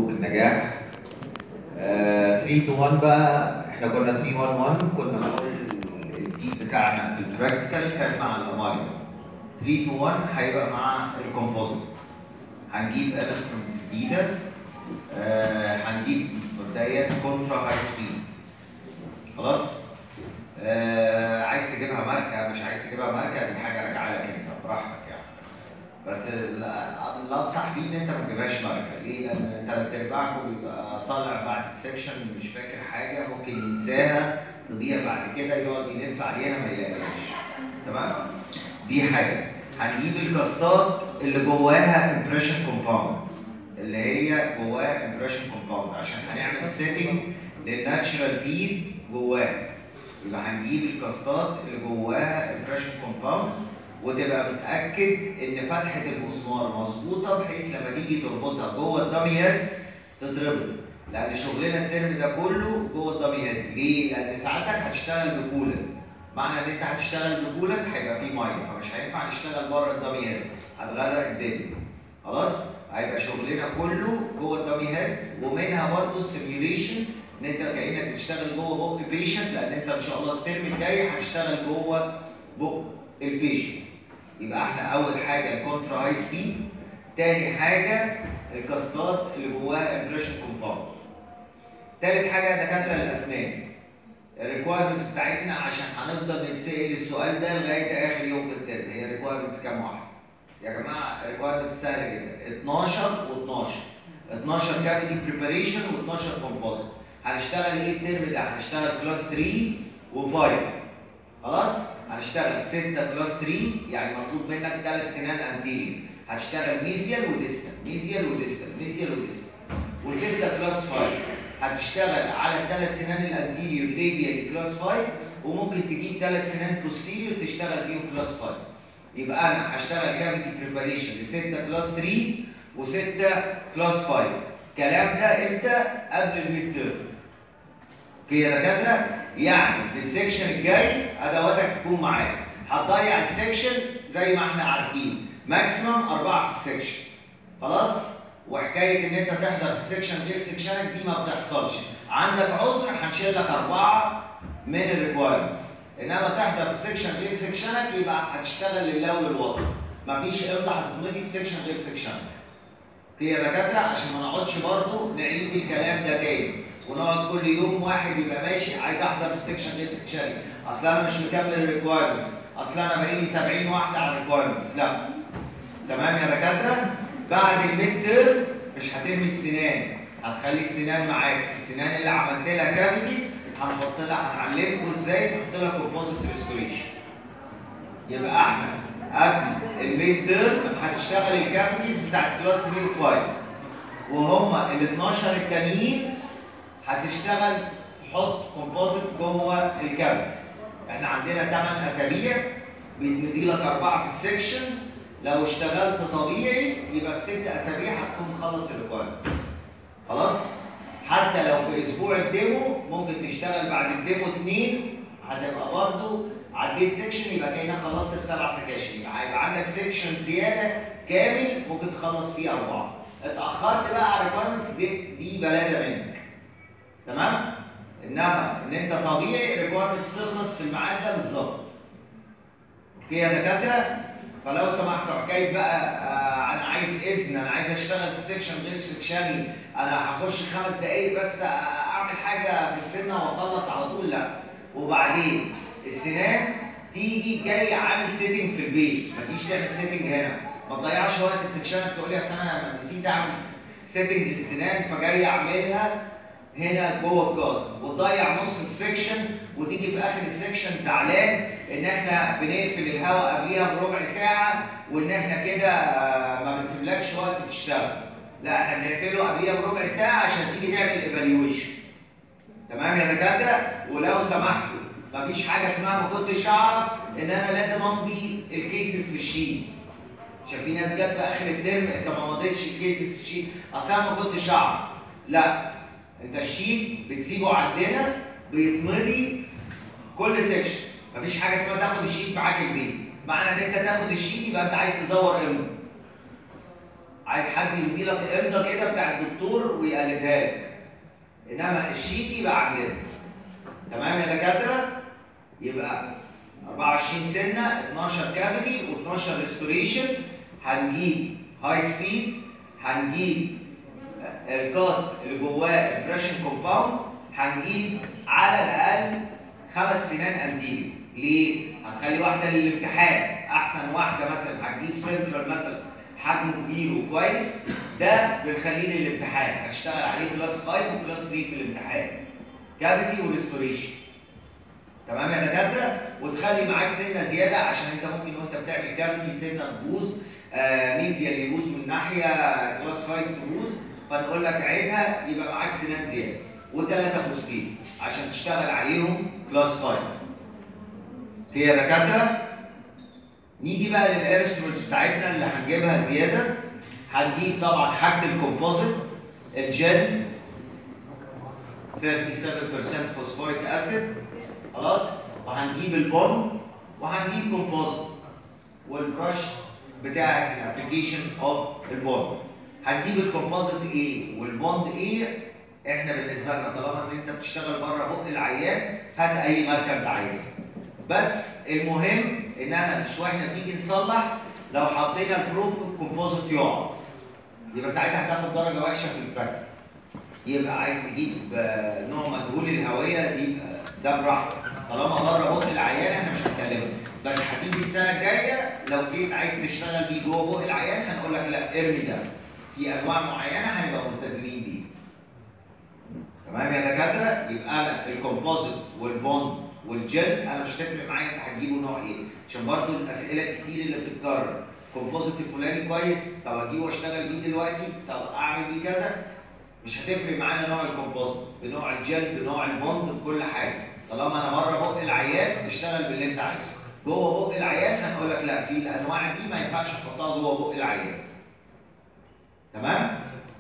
مبروك النجاح 3 تو 1 بقى احنا كنا 3 1 1 كنا بنقول الجديد بتاعنا في البراكتيكال كان مع الاماليا 3 تو 1 هيبقى مع الكومبوزيت هنجيب انسترومنتس جديده آه، هنجيب مبدئيا كونترا هاي سبيد خلاص آه، عايز تجيبها ماركه مش عايز تجيبها ماركه دي حاجه راجعه لك انت براحتك يعني بس لا لا انصح بيه ان انت ما تجيبهاش ماركه ليه؟ لان ثلاث ارباعكم بيبقى طالع بعد السكشن مش فاكر حاجه ممكن ينساها تضيع بعد كده يقعد يلف عليها ما يلاقيهاش تمام؟ دي حاجه هنجيب الكاستات اللي جواها امبريشن كومباوند اللي هي جواها امبريشن كومباوند عشان هنعمل سيتنج للناتشرال تيث جواها يبقى هنجيب الكاستات اللي جواها امبريشن كومباوند وتبقى متاكد ان فتحه المسمار مظبوطه بحيث لما تيجي تربطها جوه الدميات تتربط لان شغلنا الترم ده كله جوه الدميات ليه؟ لان ساعتك هتشتغل بكولنت معنى ان انت هتشتغل بكولنت هيبقى فيه ميه فمش هينفع نشتغل بره الدميات هتغرق الدنيا خلاص؟ هيبقى شغلنا كله جوه الدميات ومنها برضه سيميوليشن ان انت كانك بتشتغل جوه بق بيشنت لان انت ان شاء الله الترم الجاي هتشتغل جوه بق البيشنت يبقى احنا اول حاجه الكونترا هاي سبيد تاني حاجه الكاستات اللي جواها امبريشن كومباوند تالت حاجه دكاتره الاسنان الريكوايرمنتس بتاعتنا عشان هنفضل نتسال السؤال ده لغايه اخر يوم في الترم هي الريكوايرمنتس كام واحده؟ يا جماعه الريكوايرمنتس سهله جدا 12 و12 12 كافيتي بريباريشن و12 كومبوزيت هنشتغل ايه الترم ده؟ هنشتغل كلاس 3 و5 خلاص؟ هنشتغل 6 كلاس 3 يعني مطلوب منك ثلاث سنان انتيريور هتشتغل ميزيال وديستال ميزيال وديستال ميزيال وديستال و6 كلاس 5 هتشتغل على الثلاث سنان الانتيريور ليبيا كلاس 5 وممكن تجيب ثلاث سنان بوستيريور تشتغل فيهم كلاس 5 يبقى انا هشتغل كافيتي بريباريشن ل 6 كلاس 3 و6 كلاس 5 الكلام ده امتى؟ قبل الميد تيرم اوكي يا دكاتره؟ يعني في السكشن الجاي ادواتك تكون معاك هتضيع السكشن زي ما احنا عارفين ماكسيمم اربعه في السكشن خلاص؟ وحكايه ان انت تحضر في سكشن غير سكشنك دي ما بتحصلش عندك عذر هنشيل لك اربعه من الريكوايرمنتس انما تحضر في سكشن غير سكشنك يبقى هتشتغل لله وللوطن مفيش امتى هتتمضي في سكشن غير سكشنك اوكي يا دكاتره عشان ما نقعدش برضه نعيد الكلام ده تاني ونقعد كل يوم واحد يبقى ماشي عايز احضر في سكشن غير سكشني اصل انا مش مكمل الريكوايرمنتس اصل انا بقالي 70 واحده على الريكوايرمنتس لا تمام يا دكاتره بعد الميد تيرم مش هترمي السنان هتخلي السنان معاك السنان اللي عملت لها كافيتيز هنحط لها هنعلمكم ازاي تحط لها كومبوزيت ريستوريشن يبقى احنا قبل الميد تيرم هتشتغل الكافيتيز بتاعت كلاس 3 و5 وهما ال 12 التانيين هتشتغل تحط كومبوزيت جوه الكافيتيز احنا عندنا 8 اسابيع بيتمدي لك اربعه في السكشن لو اشتغلت طبيعي يبقى في ست اسابيع هتكون مخلص الريكوايرمنت خلاص حتى لو في اسبوع الديمو ممكن تشتغل بعد الديمو اثنين هتبقى برضه عديت سيكشن يبقى كانك خلصت في سبع سكاشن يبقى هيبقى عندك سيكشن زياده كامل ممكن تخلص فيه اربعه اتاخرت بقى على الريكوايرمنتس دي دي بلاده منك تمام انما ان انت طبيعي الريكوايرمنتس تخلص في الميعاد ده بالظبط اوكي يا دكاتره فلو سمحتوا حكايه بقى آه انا عايز اذن انا عايز اشتغل في سيكشن غير سيكشني انا هخش خمس دقايق بس اعمل حاجه في السنه واخلص على طول لا وبعدين السنان تيجي جاي عامل سيتنج في البيت ما تجيش تعمل سيتنج هنا ما تضيعش وقت السكشنك تقول لي اصل انا نسيت اعمل سيتنج للسنان فجاي اعملها هنا جوه الكاست وتضيع نص السكشن وتيجي في اخر السكشن زعلان ان احنا بنقفل الهواء قبليها بربع ساعه وان احنا كده ما بنسيبلكش وقت تشتغل لا احنا بنقفله قبليها بربع ساعه عشان تيجي تعمل ايفالويشن تمام يا دكاتره ولو سمحتوا مفيش حاجه اسمها ما كنتش اعرف ان انا لازم امضي الكيسز في الشيت عشان في ناس جت في اخر الترم انت ما مضيتش الكيسز في الشيت اصل انا ما كنتش اعرف لا انت الشيت بتسيبه عندنا بيتمضي كل سيكشن مفيش حاجه اسمها تاخد الشيت معاك البيت معنى ان انت تاخد الشيت يبقى انت عايز تزور امتى عايز حد يدي لك امضه كده بتاع الدكتور ويقلدها لك انما الشيت يبقى عندنا تمام يا دكاتره يبقى 24 سنه 12 كافيتي و12 ريستوريشن هنجيب هاي سبيد هنجيب الكاست اللي جواه البريشن كومباوند هنجيب على الاقل خمس سنان انتيريور ليه؟ هنخلي واحده للامتحان احسن واحده مثلا هتجيب سنترال مثلا حجمه كبير وكويس ده بنخليه للامتحان هنشتغل عليه كلاس 5 وكلاس 3 في الامتحان كافيتي وريستوريشن تمام يا دكاتره وتخلي معاك سنه زياده عشان انت ممكن وانت بتعمل كافيتي سنه تبوظ آه ميزيا اللي يبوظ من ناحيه كلاس 5 تبوظ فنقول لك عيدها يبقى معاك سنان زياده وثلاثه بوستين عشان تشتغل عليهم كلاس 5 هي يا دكاتره نيجي بقى للانسترومنتس بتاعتنا اللي هنجيبها زياده هنجيب طبعا حاجه الكومبوزيت الجل 37% فوسفوريك اسيد خلاص وهنجيب البوند وهنجيب كومبوزيت والبرش بتاع الابلكيشن اوف البوند هنجيب الكومبوزيت ايه والبوند ايه احنا بالنسبه لنا طالما ان انت بتشتغل بره بق العيان هات اي ماركه انت عايزها بس المهم ان انا مش واحنا بنيجي نصلح لو حطينا البروب كومبوزيت يقع يبقى ساعتها هتاخد درجه وحشه في البراكتيك يبقى عايز تجيب آه، نوع مجهول الهويه دي آه، ده براحتك طالما بره بق العيان احنا مش هنكلمك بس هتيجي السنه الجايه لو جيت عايز تشتغل بيه جوه بق العيان هنقول لك لا ارمي ده في انواع معينه هنبقى ملتزمين بيه تمام يا دكاتره يبقى انا الكومبوزيت والبوند والجل انا مش هتفرق معايا انت هتجيبه نوع ايه عشان برضو الاسئله الكتير اللي بتتكرر كومبوزيت الفلاني كويس طب اجيبه واشتغل بيه دلوقتي طب اعمل بيه كذا مش هتفرق معانا نوع الكومبوزيت بنوع الجل بنوع البوند بكل حاجه طالما انا بره بق العيان اشتغل باللي انت عايزه جوه بق العيان هنقول لك لا في الانواع دي ما ينفعش تحطها جوه بق العيان تمام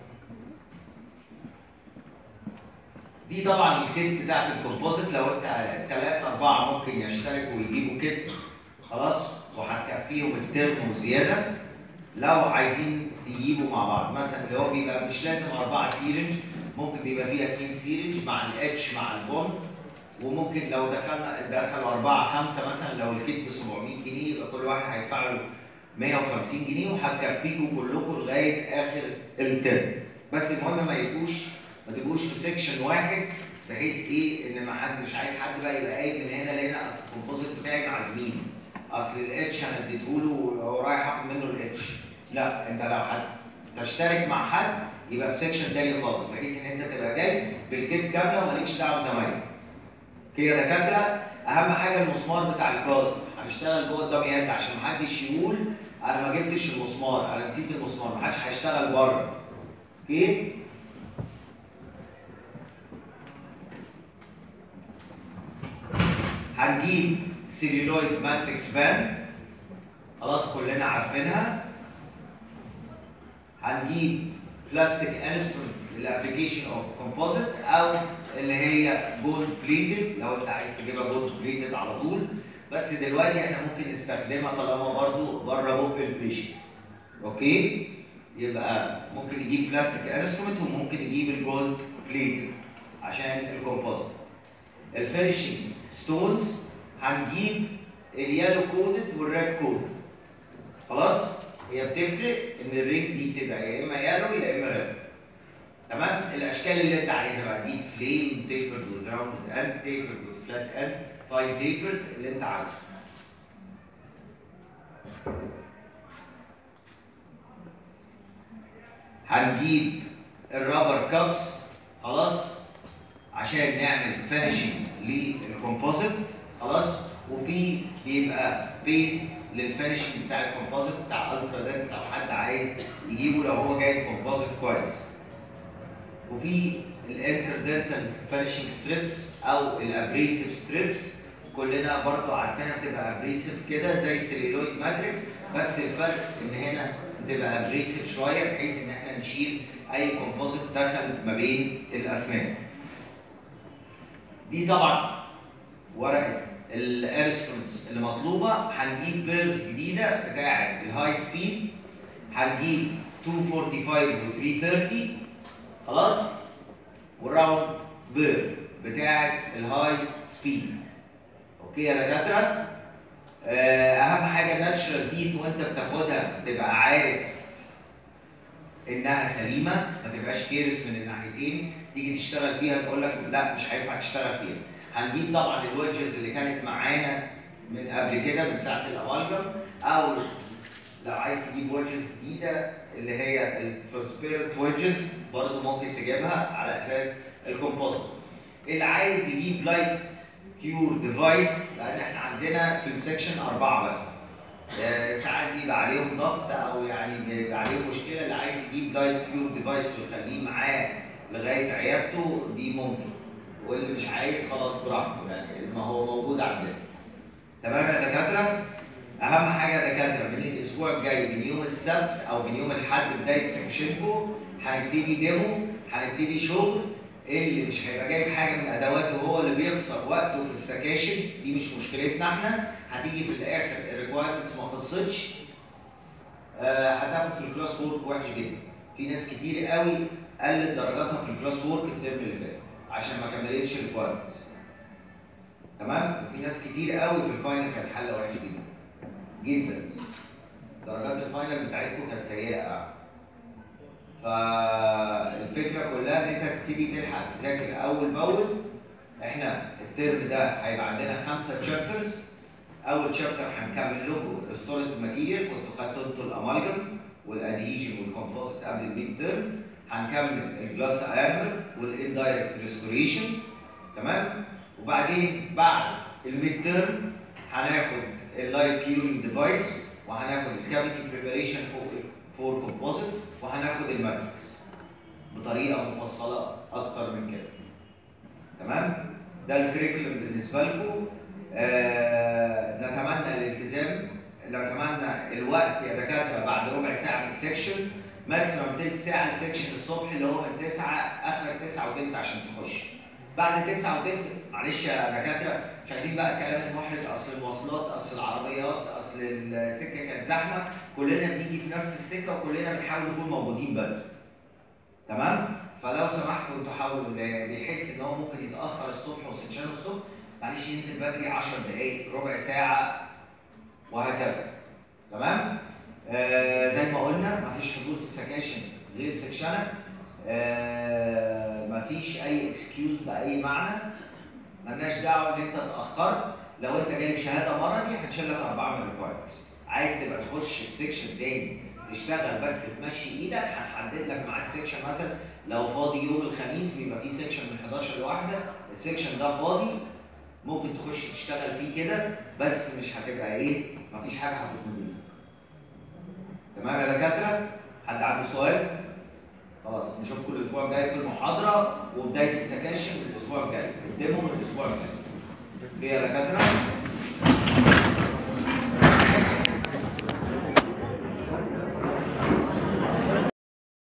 دي طبعا الكيت بتاعت الكومبوزيت لو انت ثلاثة أربعة ممكن يشتركوا ويجيبوا كيت خلاص وهتكفيهم الترم وزيادة لو عايزين تجيبوا مع بعض مثلا اللي هو بيبقى مش لازم أربعة سيرنج ممكن بيبقى فيها اثنين سيرنج مع الاتش مع البوند وممكن لو دخلنا دخلوا أربعة خمسة مثلا لو الكيت ب 700 جنيه يبقى كل واحد هيدفع له 150 جنيه وهتكفيكم كلكم لغاية آخر الترم بس المهم ما يبقوش ما تبقوش في سيكشن واحد بحيث ايه ان ما حد مش عايز حد بقى يبقى قايل من هنا لهنا اصل الكومبوزيت بتاعي مع زميلي اصل الاتش انا اديته له وهو رايح اخد منه الاتش لا انت لو حد تشترك مع حد يبقى في سيكشن تاني خالص بحيث ان انت تبقى جاي بالكيت كامله ومالكش دعوه بزمايلك. كده يا دكاتره اهم حاجه المسمار بتاع الكاست هنشتغل جوه الدميات عشان محدش يقول انا ما جبتش المسمار انا نسيت المسمار محدش هيشتغل بره. اوكي؟ هنجيب سيلولويد ماتريكس باند خلاص كلنا عارفينها هنجيب بلاستيك انسترومنت للابلكيشن اوف كومبوزيت او اللي هي جولد بليتد لو انت عايز تجيبها جولد بليتد على طول بس دلوقتي احنا ممكن نستخدمها طالما برضو بره بوب البيشن اوكي يبقى ممكن نجيب بلاستيك انسترومنت وممكن نجيب الجولد بليتد عشان الكومبوزيت الفينشنج ستونز هنجيب اليالو كودد والريد كودد خلاص هي بتفرق ان الرينج دي بتبقى يا اما يالو يا اما ريد تمام الاشكال اللي انت عايزها بقى دي فليم تيبرد وراوند اند تيبرد وفلات اند فاين تيبرد اللي انت عايزه هنجيب الرابر كابس خلاص عشان نعمل فينشنج للكومبوزيت خلاص وفي بيبقى بيس للفينشنج بتاع الكومبوزيت بتاع الترا دنت لو حد عايز يجيبه لو هو جايب كومبوزيت كويس وفي الانتردنتال فينشنج ستريبس او الابريسيف ستريبس كلنا برضو عارفينها بتبقى ابريسيف كده زي السيلولويد ماتريكس بس الفرق ان هنا بتبقى ابريسيف شويه بحيث ان احنا نشيل اي كومبوزيت دخل ما بين الاسنان دي طبعا ورقه الانسترومنتس اللي مطلوبه هنجيب بيرز جديده بتاعه الهاي سبيد هنجيب 245 و 330 خلاص والراوند بير بتاعت الهاي سبيد اوكي يا دكاتره آه، اهم حاجه الناتشرال تيث وانت بتاخدها تبقى عارف انها سليمه ما تبقاش كيرس من الناحيتين تيجي تشتغل فيها تقول لك لا مش هينفع تشتغل فيها هنجيب طبعا الويدجز اللي كانت معانا من قبل كده من ساعه الامالجم او لو عايز تجيب ويدجز جديده اللي هي الترانسبيرنت ويدجز برضه ممكن تجيبها على اساس الكومبوزيت اللي عايز يجيب لايت كيور ديفايس لان احنا عندنا في السكشن اربعه بس آه، ساعات بيبقى عليهم ضغط او يعني بيبقى عليهم مشكله اللي عايز يجيب لايت كيور ديفايس ويخليه معاه لغايه عيادته دي ممكن واللي مش عايز خلاص براحته يعني ما هو موجود عندنا تمام يا دكاتره اهم حاجه يا دكاتره من الاسبوع الجاي من يوم السبت او من يوم الاحد بدايه سكشنكم هنبتدي ديمو هنبتدي شغل اللي مش هيبقى جايب حاجه من ادواته هو اللي بيخسر وقته في السكاشن دي مش مشكلتنا احنا هتيجي في الاخر الريكوايرمنتس ما خلصتش آه، هتاخد في الكلاس وورك وحش جدا في ناس كتير قوي قلت درجاتها في الكلاس وورك الترم اللي فات عشان ما كملتش الريكوايرمنتس تمام وفي ناس كتير قوي في الفاينل كانت حله وحشه جدا جدا درجات الفاينل بتاعتكم كانت سيئه قوي فالفكره كلها ان انت تبتدي تلحق تذاكر اول باول احنا الترم ده هيبقى عندنا خمسه تشابترز اول شابتر هنكمل لكم ريستوريتيف ماتيريال كنتوا خدتوا انتوا الامالجم والادهيجن والكومبوزيت قبل الميد ترم هنكمل الجلاس ايرمر والاندايركت ريستوريشن تمام وبعدين بعد الميد ترم هناخد اللايت كيورنج ديفايس وهناخد الكافيتي بريباريشن فور فور كومبوزيت وهناخد الماتريكس بطريقه مفصله اكتر من كده تمام ده الكريكولم بالنسبه لكم آه نتمنى الالتزام نتمنى الوقت يا دكاتره بعد ربع ساعه من السكشن ماكسيمم تلت ساعه السكشن الصبح اللي هو من 9 اخرك 9 وتلت عشان تخش بعد 9 وتلت معلش يا دكاتره مش عايزين بقى الكلام المحرج اصل المواصلات اصل العربيات اصل السكه كانت زحمه كلنا بنيجي في نفس السكه وكلنا بنحاول نكون موجودين بدري تمام فلو سمحتوا انتوا حاولوا اللي بيحس ان هو ممكن يتاخر الصبح والسكشن الصبح معلش ينزل بدري 10 دقائق ربع ساعه وهكذا تمام آه زي ما قلنا مفيش حضور في السكاشن غير سكشنه آه مفيش اي اكسكيوز باي معنى ملناش دعوه ان انت اتاخرت لو انت جايب شهاده مرضي هنشيل لك اربعه من الريكوايرمنتس عايز تبقى تخش في سكشن تاني تشتغل بس تمشي ايدك هنحدد لك ميعاد سكشن مثلا لو فاضي يوم الخميس بيبقى فيه سكشن من 11 لواحده السكشن ده فاضي ممكن تخش تشتغل فيه كده بس مش هتبقى ايه مفيش حاجه هتطلب منك تمام يا دكاتره حد عنده سؤال خلاص نشوفكم الاسبوع الجاي في المحاضره وبدايه السكاشن الاسبوع الجاي الديمو من الاسبوع الجاي ليه يا دكاتره